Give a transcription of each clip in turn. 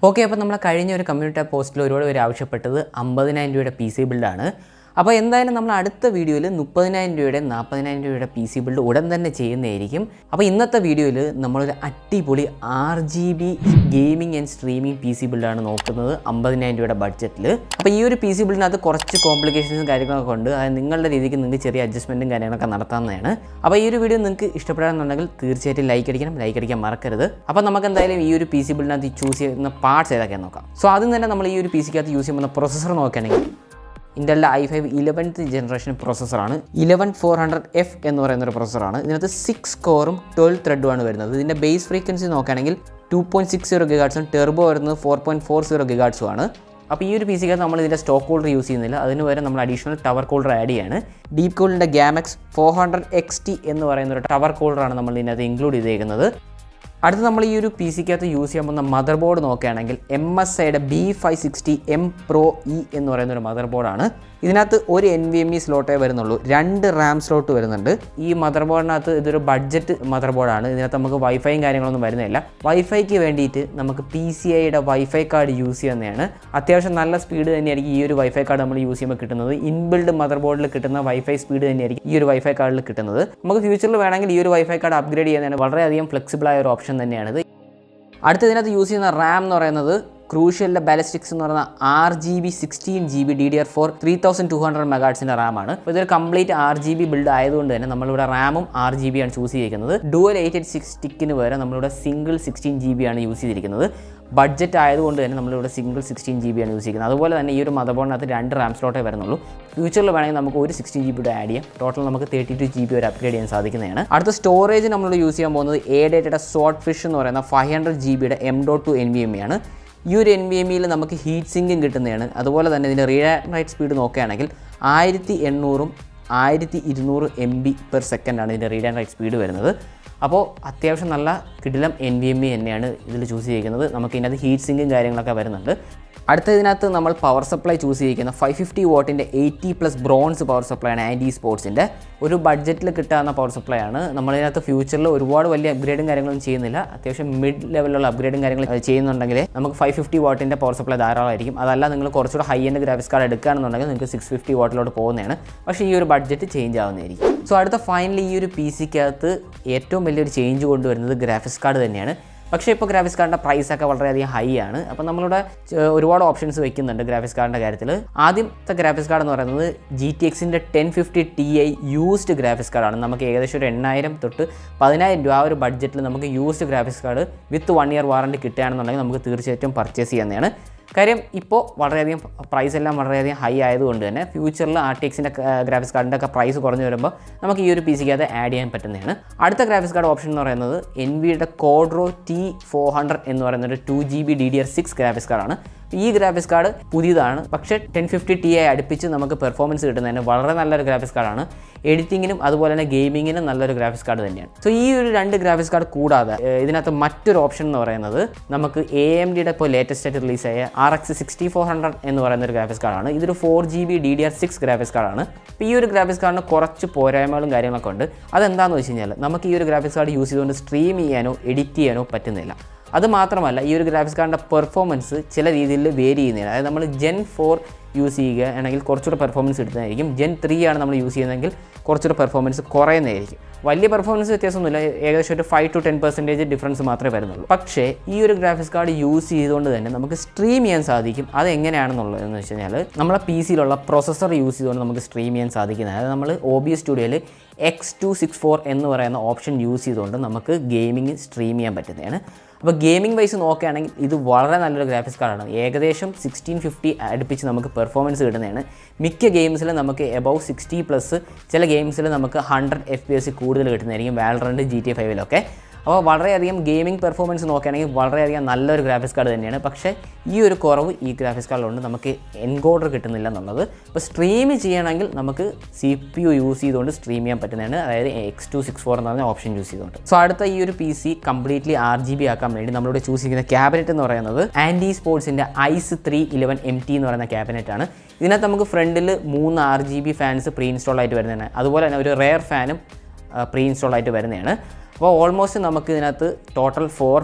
okay അപ്പോൾ നമ്മൾ കഴിഞ്ഞ ഒരു കമ്മ്യൂണിറ്റി പോസ്റ്റിൽ ഒരുപാട് പേര് ആവശ്യപ്പെട്ടത് അമ്പതിനായിരം രൂപയുടെ പി സി ബിൽഡാണ് അപ്പോൾ എന്തായാലും നമ്മൾ അടുത്ത വീഡിയോയിൽ മുപ്പതിനായിരം രൂപയുടെ നാൽപ്പതിനായിരം രൂപയുടെ പി സി ബിൽഡ് ഉടൻ തന്നെ ചെയ്യുന്നതായിരിക്കും അപ്പോൾ ഇന്നത്തെ വീഡിയോയിൽ നമ്മളൊരു അടിപൊളി R G B gaming and streaming P C ബിൽഡാണ് നോക്കുന്നത് അമ്പതിനായിരം രൂപയുടെ ബഡ്ജറ്റിൽ അപ്പോൾ ഈ ഒരു പി സി ബിൽഡിനകത്ത് കുറച്ച് കോംപ്ലിക്കേഷൻസും കാര്യങ്ങളൊക്കെ ഉണ്ട് അതായത് നിങ്ങളുടെ രീതിക്ക് നിങ്ങൾക്ക് ചെറിയ അഡ്ജസ്റ്റ്മെൻറ്റും കാര്യങ്ങളൊക്കെ നടത്താവുന്നതാണ് അപ്പോൾ ഈ ഒരു വീഡിയോ നിങ്ങൾക്ക് ഇഷ്ടപ്പെടാമെന്നുണ്ടെങ്കിൽ തീർച്ചയായിട്ടും ലൈക്ക് അടിക്കണം ലൈക്ക് അടിക്കാൻ മറക്കരുത് അപ്പോൾ നമുക്ക് എന്തായാലും ഈ ഒരു പി സി ബിൽഡിനകത്ത് ചൂസ് ചെയ്യുന്ന പാർട്സ് ഏതൊക്കെയാണെന്ന് നോക്കാം സോ ആദ്യം തന്നെ നമ്മൾ ഈ ഒരു പി സിക്കകത്ത് യൂസ് ചെയ്യുന്ന പ്രൊസസ്സർ നോക്കുകയാണെങ്കിൽ ഇൻ്റലിൻ്റെ ഐ ഫൈവ് ഇലവൻത്ത് ജനറേഷൻ പ്രോസസ്സറാണ് ഇലവൻ ഫോർ ഹൺഡ്രഡ് എഫ് എന്ന് പറയുന്ന ഒരു പ്രോസസ്സറാണ് ഇതിനകത്ത് സിക്സ് കോറും ട്വൽവ് ത്രെഡുമാണ് വരുന്നത് ഇതിൻ്റെ ബേസ് ഫ്രീക്വൻസി നോക്കുകയാണെങ്കിൽ ടു പോയിൻറ്റ് സിക്സ് സീറോ ഗിഗാഡ്സും ടെർബോ വരുന്നത് ഫോർ പോയിൻറ്റ് ഫോർ സീറോ ഗിഗാഡ്സും ആണ് അപ്പോൾ ഈ ഒരു പി സിക്കകത്ത് നമ്മൾ ഇതിൻ്റെ സ്റ്റോക്ക് ഹോൾഡർ യൂസ് ചെയ്യുന്നില്ല അതിന് പകരം നമ്മൾ അഡീഷണൽ ടവർ കൂളർ ആഡ് ചെയ്യാണ് ഡീപ് കൂളിൻ്റെ Gammax four hundred X T എന്ന് പറയുന്ന ഒരു ടവർ കൂളറാണ് നമ്മൾ ഇതിനകത്ത് ഇൻക്ലൂഡ് ചെയ്തേക്കുന്നത് അടുത്ത് നമ്മൾ ഈ ഒരു പി സിക്കകത്ത് യൂസ് ചെയ്യാൻ പോകുന്ന മദർ ബോർഡ് നോക്കുകയാണെങ്കിൽ എം എസ് ഐയുടെ B five sixty M pro E എന്ന് പറയുന്ന ഒരു മദർ ബോർഡാണ് ഇതിനകത്ത് ഒരു എൻ വി എം ഇ സ്ലോട്ടേ വരുന്നുള്ളൂ രണ്ട് റാം സ്ലോട്ട് വരുന്നുണ്ട് ഈ മദർ ബോർഡിനകത്ത് ഇതൊരു ബഡ്ജറ്റ് മദർ ബോർഡാണ് ഇതിനകത്ത് നമുക്ക് വൈഫൈയും കാര്യങ്ങളൊന്നും വരുന്നില്ല വൈഫൈക്ക് വേണ്ടിയിട്ട് നമുക്ക് പി സി ഐയുടെ വൈഫൈ കാർഡ് യൂസ് ചെയ്യുന്നതാണ് അത്യാവശ്യം നല്ല സ്പീഡ് തന്നെയായിരിക്കും ഈ ഒരു വൈഫൈ കാർഡ് നമ്മൾ യൂസ് ചെയ്യുമ്പോൾ കിട്ടുന്നത് ഇൻബിൽഡ് മദർ ബോർഡിൽ കിട്ടുന്ന വൈഫൈ സ്പീഡ് തന്നെയായിരിക്കും ഈ ഒരു വൈഫൈ കാർഡിൽ കിട്ടുന്നത് നമുക്ക് ഫ്യൂച്ചറിൽ വേണമെങ്കിൽ ഈ ഒരു വൈഫൈ കാർഡ് അപ്ഗ്രേഡ് ചെയ്യുന്നതിന് വളരെയധികം ഫ്ലെക്സിബിൾ ആയ ഒരു ഓപ്ഷൻ തന്നെയാണിത് അടുത്ത ഇതിനകത്ത് യൂസ് ചെയ്യുന്ന റാം എന്ന് പറയുന്നത് ക്രൂഷ്യലിൻ്റെ ബാലസ്റ്റിക്സ് എന്ന് പറയുന്ന R G B sixteen G B D D R four three thousand two hundred മെഗാട്സിൻ്റെ റാമാണ് അപ്പോൾ ഇതൊരു complete R G B build ആയതുകൊണ്ട് തന്നെ നമ്മളിവിടെ റാമും ആർ ജി ബി ആണ് ചൂസ് ചെയ്തിരിക്കുന്നത് ഡുവൽ എയ്റ്റ് എയ്റ്റ് സിക്സ് സ്റ്റിക്കിന് പകരം നമ്മളിവിടെ സിംഗിൾ സിക്സ്റ്റീൻ ജി ബി ആണ് യൂസ് ചെയ്തിരിക്കുന്നത് ബഡ്ജറ്റ് ആയതുകൊണ്ട് തന്നെ നമ്മളിവിടെ സിംഗിൾ സിക്സ്റ്റീൻ ജി ബി ആണ് യൂസ് ചെയ്യുന്നത് അതുപോലെ തന്നെ ഈ ഒരു മദർ ബോർഡിനകത്ത് രണ്ട് റാം സ്ലോട്ടേ വരുന്നുള്ളൂ ഫ്യൂച്ചറിൽ വേണമെങ്കിൽ നമുക്ക് ഒരു സിക്സ്റ്റീൻ ജി ബിയുടെ ആഡ് ചെയ്യാം ടോട്ടൽ നമുക്ക് തേർട്ടി ടു ജി ബി വരെ അപ്ഗ്രേഡ് ചെയ്യാൻ സാധിക്കുന്നതാണ് അടുത്ത സ്റ്റോറേജ് നമ്മളിവിടെ യൂസ് ചെയ്യാൻ പോകുന്നത് എ ഡേറ്റയുടെ സോട്ട് ഫിഷ് എന്ന് പറയുന്ന ഫൈവ് ഹൺഡ്രഡ് ജി ബിയുടെ M dot two N V M ആണ് ഈ ഒരു എൻ വി എം ഇയിൽ നമുക്ക് ഹീറ്റ് സിങ്കും കിട്ടുന്നതാണ് അതുപോലെ തന്നെ ഇതിൻ്റെ റീഡ് റൈറ്റ് സ്പീഡ് നോക്കുകയാണെങ്കിൽ ആയിരത്തി എണ്ണൂറും ആയിരത്തി ഇരുന്നൂറ് എം ബി പെർ സെക്കൻഡാണ് ഇതിൻ്റെ റീഡ് ആൻഡ് റൈറ്റ് സ്പീഡ് വരുന്നത് അപ്പോൾ അത്യാവശ്യം നല്ല കിടിലം എൻ വി എം ഇ തന്നെയാണ് ഇതിൽ ചൂസ് ചെയ്തിരിക്കുന്നത് നമുക്ക് ഇതിനകത്ത് ഹീറ്റ് സിങ്കും കാര്യങ്ങളൊക്കെ വരുന്നുണ്ട് അടുത്ത ഇതിനകത്ത് നമ്മൾ പവർ സപ്ലൈ ചൂസ് ചെയ്തിരിക്കുന്ന ഫൈവ് ഫിഫ്റ്റി വാട്ടിൻ്റെ eighty plus bronze power supply ആണ് ആൻറ്റി സ്പോർട്സിൻ്റെ ഒരു ബഡ്ജറ്റിൽ കിട്ടാവുന്ന പവർ സപ്ലൈ ആണ് നമ്മളിതിനകത്ത് ഫ്യൂച്ചറിൽ ഒരുപാട് വലിയ അപ്ഗ്രേഡും കാര്യങ്ങളും ചെയ്യുന്നില്ല അത്യാവശ്യം മിഡ് ലെവലിലുള്ള അപ്ഗ്രേഡും കാര്യങ്ങളും ചെയ്യുന്നുണ്ടെങ്കിൽ നമുക്ക് ഫൈവ് ഫിഫ്റ്റി വാട്ടിൻ്റെ പവർ സപ്ലൈ ധാരാളമായിരിക്കും അതല്ല നിങ്ങൾ കുറച്ചുകൂടെ ഹൈ എൻഡ് ഗ്രാഫിക്സ് കാർഡ് എടുക്കുകയാണെന്നുണ്ടെങ്കിൽ നിങ്ങൾക്ക് സിക്സ് ഫിഫ്റ്റി വാട്ടിലോട്ട് പോകുന്നതാണ് പക്ഷേ ഈ ഒരു ബഡ്ജറ്റ് ചേഞ്ച് ആവുന്നതായിരിക്കും സോ അടുത്ത ഫൈനലി ഈ ഒരു പി സിക്കകത്ത് ഏറ്റവും വലിയൊരു ചേഞ്ച് കൊണ്ടുവരുന്നത് ഗ്രാഫിക്സ് കാർഡ് തന്നെയാണ് പക്ഷേ ഇപ്പോൾ ഗ്രാഫിക്സ് കാർഡിൻ്റെ പ്രൈസ് ഒക്കെ വളരെയധികം ഹൈ ആണ് അപ്പോൾ നമ്മളിവിടെ ചെ- ഒരുപാട് ഓപ്ഷൻസ് വെക്കുന്നുണ്ട് ഗ്രാഫിക്സ് കാർഡിൻ്റെ കാര്യത്തിൽ ആദ്യത്തെ ഗ്രാഫിക്സ് കാർഡ് എന്ന് പറയുന്നത് ജി ടി എക്സിൻ്റെ ten fifty T I used graphics കാർഡാണ് നമുക്ക് ഏകദേശം ഒരു എണ്ണായിരം തൊട്ട് പതിനായിരം രൂപ ആ ഒരു ബഡ്ജറ്റിൽ നമുക്ക് used graphics card with one year warranty കിട്ടുകയാണെന്നുണ്ടെങ്കിൽ നമുക്ക് തീർച്ചയായിട്ടും പർച്ചേസ് ചെയ്യാവുന്നതാണ് കാര്യം ഇപ്പോൾ വളരെയധികം പ്രൈസ് എല്ലാം വളരെയധികം ഹൈ ആയതുകൊണ്ട് തന്നെ ഫ്യൂച്ചറിൽ ആർ ടി എക്സിൻ്റെ ഗ്രാഫിക്സ് കാർഡിൻ്റെ ഒക്കെ പ്രൈസ് കുറഞ്ഞു വരുമ്പോൾ നമുക്ക് ഈ ഒരു പി സിക്ക് അത് ആഡ് ചെയ്യാൻ പറ്റുന്നതാണ് അടുത്ത ഗ്രാഫിക്സ് കാർഡ് ഓപ്ഷൻ എന്ന് പറയുന്നത് എൻ വിയുടെ കോഡ്രോ ടി ഫോർ ഹൺഡ്രഡ് എന്ന് പറയുന്ന ഒരു two G B D D R six graphics കാർഡാണ് ഈ ഗ്രാഫിക്സ് കാർഡ് പുതിയതാണ് പക്ഷേ ടെൻ ഫിഫ്റ്റി ടി ആയി അടുപ്പിച്ച് നമുക്ക് പെർഫോമൻസ് കിട്ടുന്നതിന് വളരെ നല്ലൊരു ഗ്രാഫിക്സ് കാർഡാണ് എഡിറ്റിങ്ങിനും അതുപോലെ തന്നെ ഗെയിമിങ്ങിനും നല്ലൊരു ഗ്രാഫിക്സ് കാർഡ് തന്നെയാണ് സോ ഈ ഒരു രണ്ട് ഗ്രാഫിക്സ് കാർഡ് കൂടാതെ ഏഹ്, ഇതിനകത്ത് മറ്റൊരു ഓപ്ഷൻ എന്ന് പറയുന്നത് നമുക്ക് എ എം ഡിയുടെ ഇപ്പോൾ ലേറ്റസ്റ്റ് ആയിട്ട് റിലീസായ R X sixty four hundred എന്ന് പറയുന്ന ഒരു ഗ്രാഫിക്സ് കാർഡാണ് ഇതൊരു four G B D D R six graphics കാർഡാണ് അപ്പോൾ ഈ ഒരു ഗ്രാഫിക്സ് കാർഡിന് കുറച്ച് പോരായ്മകളും കാര്യങ്ങളൊക്കെ ഉണ്ട് അതെന്താണെന്ന് വെച്ച് കഴിഞ്ഞാൽ നമുക്ക് ഈ ഒരു ഗ്രാഫിക്സ് കാർഡ് യൂസ് ചെയ്തുകൊണ്ട് സ്ട്രീം ചെയ്യാനോ എഡിറ്റ് ചെയ്യാനോ പറ്റുന്നില്ല അത് മാത്രമല്ല ഈ ഒരു ഗ്രാഫിക്സ് കാർഡിൻ്റെ പെർഫോമൻസ് ചില രീതിയിൽ വേരി ചെയ്യുന്നതാണ് അതായത് നമ്മൾ ജെൻ ഫോർ യൂസ് ചെയ്യുക ആണെങ്കിൽ കുറച്ചുകൂടെ പെർഫോമൻസ് കിട്ടുന്നതായിരിക്കും ജെൻ ത്രീ ആണ് നമ്മൾ യൂസ് ചെയ്യുന്നതെങ്കിൽ കുറച്ചുകൂടെ പെർഫോമൻസ് കുറയുന്നതായിരിക്കും വലിയ പെർഫോമൻസ് വ്യത്യാസമൊന്നുമില്ല ഏകദേശം ഒരു five two ten percentage difference മാത്രമേ വരുന്നുള്ളൂ പക്ഷേ ഈ ഒരു ഗ്രാഫിക്സ് കാർഡ് യൂസ് ചെയ്തുകൊണ്ട് തന്നെ നമുക്ക് സ്ട്രീം ചെയ്യാൻ സാധിക്കും അത് എങ്ങനെയാണെന്നുള്ളതെന്ന് വെച്ച് കഴിഞ്ഞാൽ നമ്മളെ പി സിയിലുള്ള പ്രൊസസ്സർ യൂസ് ചെയ്തുകൊണ്ട് നമുക്ക് സ്ട്രീം ചെയ്യാൻ സാധിക്കുന്നത് അതായത് നമ്മൾ ഒ ബി സ്റ്റുഡിയോയിൽ എക്സ് ടു സിക്സ് ഫോർ എന്ന് പറയുന്ന ഓപ്ഷൻ യൂസ് ചെയ്തുകൊണ്ട് നമുക്ക് ഗെയിമിംഗ് സ്ട്രീം ചെയ്യാൻ പറ്റുന്നതാണ് അപ്പോൾ ഗെയിമിംഗ് വൈസ് നോക്കുകയാണെങ്കിൽ ഇത് വളരെ നല്ലൊരു ഗ്രാഫിക്സ് കാർഡാണ് ഏകദേശം സിക്സ്റ്റീൻ ഫിഫ്റ്റി അടുപ്പിച്ച് നമുക്ക് പെർഫോമൻസ് കിട്ടുന്നതാണ് മിക്ക ഗെയിംസിൽ നമുക്ക് എബവ് സിക്സ്റ്റി പ്ലസ് ചില ഗെയിംസിൽ നമുക്ക് ഹൺഡ്രഡ് എഫ് പി എസ് കൂടുതൽ കിട്ടുന്നതായിരിക്കും വാലറണ്ട് ജി ടി ഫൈവിലൊക്കെ അപ്പോൾ വളരെയധികം ഗെയിമിംഗ് പെർഫോമൻസ് നോക്കുകയാണെങ്കിൽ വളരെയധികം നല്ലൊരു ഗ്രാഫിക്സ് കാർഡ് തന്നെയാണ് പക്ഷേ ഈ ഒരു കുറവ് ഈ ഗ്രാഫിക്സ് കാർഡിലുണ്ട് നമുക്ക് എൻകോഡർ കിട്ടുന്നില്ല എന്നുള്ളത് അപ്പോൾ സ്ട്രീം ചെയ്യണമെങ്കിൽ നമുക്ക് സി പി യു യൂസ് ചെയ്തുകൊണ്ട് സ്ട്രീം ചെയ്യാൻ പറ്റുന്നതാണ് അതായത് എക്സ് ടു സിക്സ് ഫോർ എന്ന് പറഞ്ഞ ഓപ്ഷൻ യൂസ് ചെയ്തുകൊണ്ട് സോ അടുത്ത ഈ ഒരു P C completely R G B ആക്കാൻ വേണ്ടി നമ്മളിവിടെ ചൂസ് ചെയ്യുന്ന ക്യാബിനറ്റ് എന്ന് പറയുന്നത് ആൻറ്റി സ്പോർട്സിൻ്റെ ice three eleven M T എന്ന് പറയുന്ന ക്യാബിനറ്റ് ആണ് ഇതിനകത്ത് നമുക്ക് ഫ്രണ്ടിൽ മൂന്ന് R G B fans pre install ആയിട്ട് വരുന്നതാണ് അതുപോലെ തന്നെ ഒരു റെയർ ഫാനും പ്രീ ഇൻസ്റ്റാൾ ആയിട്ട് വരുന്നതാണ് അപ്പോൾ ഓൾമോസ്റ്റ് നമുക്ക് ഇതിനകത്ത് ടോട്ടൽ ഫോർ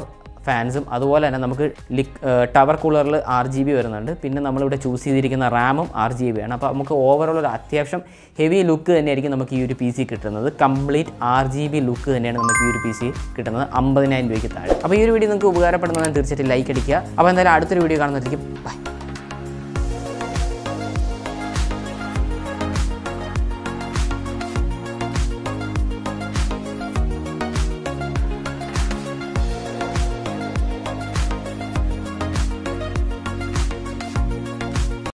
ഫാൻസും അതുപോലെ തന്നെ നമുക്ക് ലിക് ടവർ കൂളറിൽ ആർ ജി ബി വരുന്നുണ്ട് പിന്നെ നമ്മളിവിടെ ചൂസ് ചെയ്തിരിക്കുന്ന റാമും ആർ ജി ബി ആണ് അപ്പോൾ നമുക്ക് ഓവറോൾ ഒരു അത്യാവശ്യം ഹെവി ലുക്ക് തന്നെയായിരിക്കും നമുക്ക് ഈ ഒരു പി സി കിട്ടുന്നത് complete R G B look തന്നെയാണ് നമുക്ക് ഈ ഒരു പി സി കിട്ടുന്നത് അമ്പതിനായിരം രൂപയ്ക്ക് താഴെ അപ്പോൾ ഈ ഒരു വീഡിയോ നിങ്ങൾക്ക് ഉപകാരപ്പെടുന്നതാണ് തീർച്ചയായിട്ടും ലൈക്ക് അടിക്കുക അപ്പോൾ എന്തായാലും അടുത്തൊരു വീഡിയോ കാണുന്നതായിരിക്കും ബൈ